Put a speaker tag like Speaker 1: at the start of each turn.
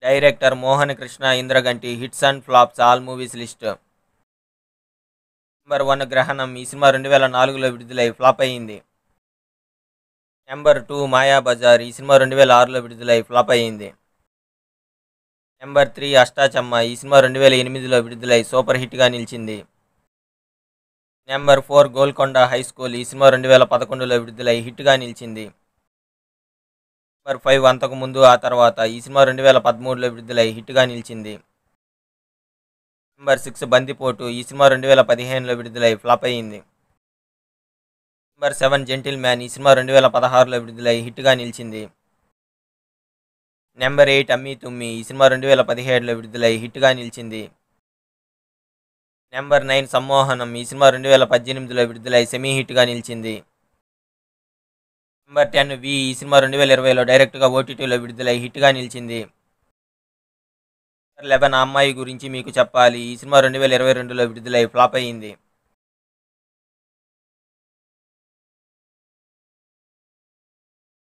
Speaker 1: director Mohan Krishna Indraganti hits and flops all movies list number one Grahanam ఈ cinema రెండు వేల నాలుగులో విడుదలై ఫ్లాప్ అయ్యింది నెంబర్ టూ మాయా బజార్ ఈ సినిమా రెండు వేల ఆరులో విడుదలై ఫ్లాప్ అయ్యింది నెంబర్ త్రీ అష్టాచమ్మ ఈ సినిమా రెండు వేల ఎనిమిదిలో విడుదలై సూపర్ హిట్గా నిలిచింది number four Golconda high school ఈ సినిమా రెండు వేల పదకొండులో విడుదలై హిట్గా నిలిచింది నెంబర్ ఫైవ్ అంతకు ముందు ఆ తర్వాత ఈ సినిమా రెండు వేల పదమూడులో విడుదలై హిట్గా నిలిచింది నెంబర్ సిక్స్ బందిపోటు ఈ సినిమా రెండు వేల పదిహేనులో విడుదలై ఫ్లాప్ అయ్యింది నెంబర్ సెవెన్ జెంటిల్ మ్యాన్ ఈ సినిమా రెండు వేల పదహారులో విడుదలై హిట్గా నిలిచింది నెంబర్ ఎయిట్ అమ్మి తుమ్మి ఈ సినిమా రెండు వేల పదిహేడులో విడుదలై హిట్గా నిలిచింది నెంబర్ నైన్ సమ్మోహనం ఈ సినిమా రెండు వేల పద్దెనిమిదిలో విడుదలై సెమీ హిట్గా నిలిచింది నెంబర్ టెన్ వి ఈ సినిమా రెండు వేల ఇరవైలో డైరెక్ట్గా ఓటీటీలో విడుదలై హిట్గా నిలిచింది నెంబర్ లెవెన్ ఆ అమ్మాయి గురించి మీకు చెప్పాలి ఈ సినిమా రెండు వేల ఇరవై రెండులో విడుదలై ఫ్లాప్ అయ్యింది